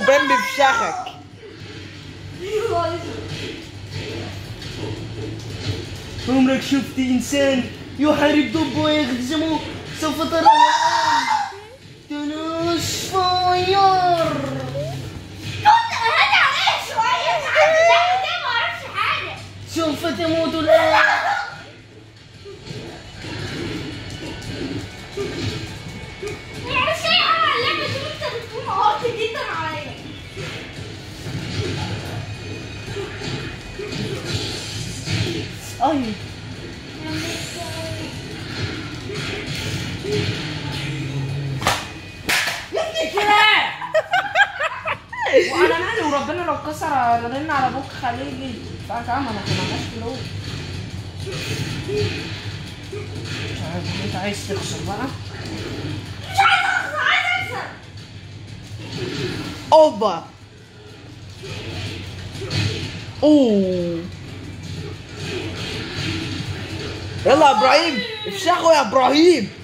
وبام بفشخك عمرك شفت انسان يحارب دب ويهزمه سوف ترى تنص فاير كنت هدي عليا شوية تعالى اللعبة دي ما اعرفش حاجة سوف تموت الآن ما اعرفش اي حاجة عن اللعبة دي انت بتكون قاطع جدا عليا أي يدي كده وانا مالي وربنا لو كسر رن على ابوك خليجي فاهم انا كنا مالناش فلوس مش عارف انت عايز تخسر بقى مش عايز اخسر عايز اكسب أوبا أوه يلا يا إبراهيم افشخوا يا إبراهيم